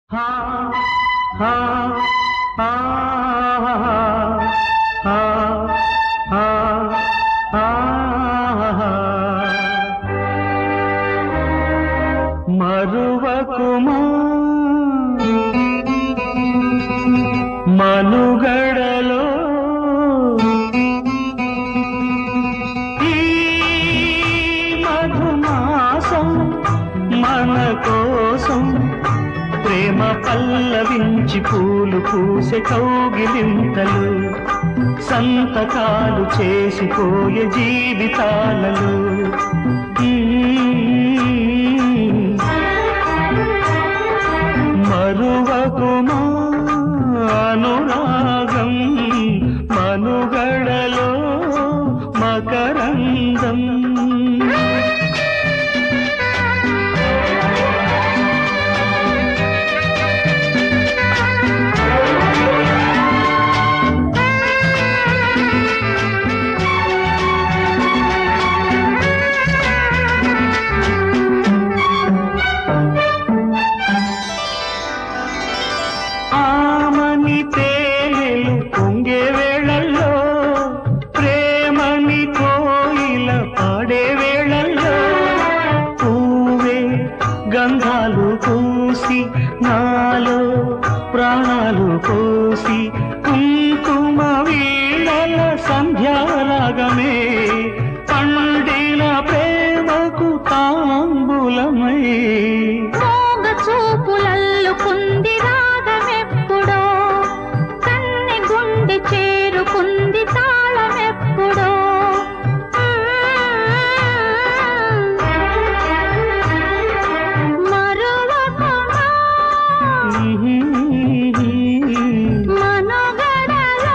హా హా హా హా హా హా మరువకుమా మనుగడలో ఈ మధుమాసం మన కోసం ప్రేమ పల్లవించి పూలు పూసే కౌగిలింతలు సంతకాలు చేసిపోయే జీవితాలలో మరువకుమా అనురాగం మనుగడలో మకరందం ఆమని తేనెలు పొంగే వేళల్లో ప్రేమని కోయిల పాడే వేళల్లో పూవే గంధాలు పూసి నాలో ప్రాణాలు పోసి కుంకుమ వీణల సంధ్యారాగమే పండిన ప్రేమకు తాంబూలమై మోగ చూపులల్లుకుంది రాగమెప్పుడో కన్నె గుండె చేరుకుంది తాళమెప్పుడో మరువకుమా మనగడలో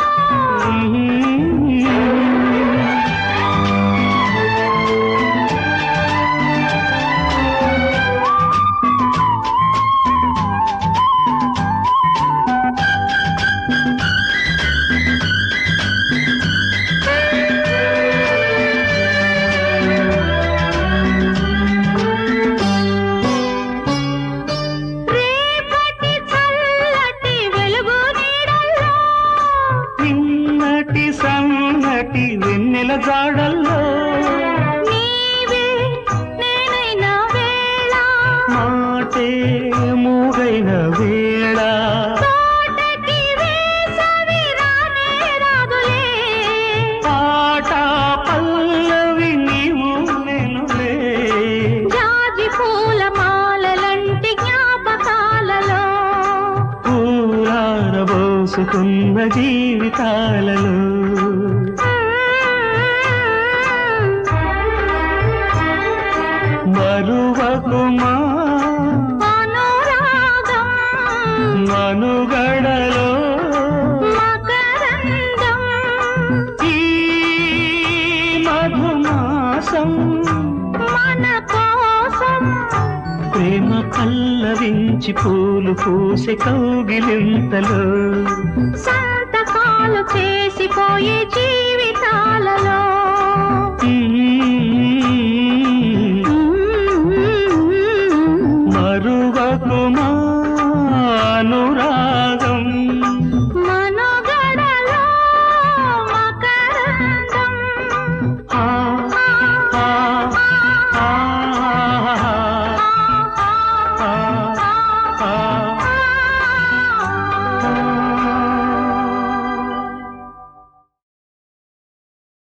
రేపటి చల్లటి వెలుగు నీడల్లో నిన్నటి సన్నటి వెన్నెల జాడల్లో నీవే నేనైన వేళ మాటే మూగైన వేళ తోటకి వేసవి రానే రాదులే పాట పల్లవి నీవు నేనులే జాజి పూల మాలలంటి జ్ఞాపకాలలో పూలారబోసుకున్న జీవితాలలో మరువకుమా అనురాగం మనుగడలో మకరందం ఈ మధుమాసం మన కోసం ప్రేమ పల్లవించి పూలు పూసే కౌగిలింతలో సంతకాలు చేసిపోయే జీవితాలలో మరువకుమా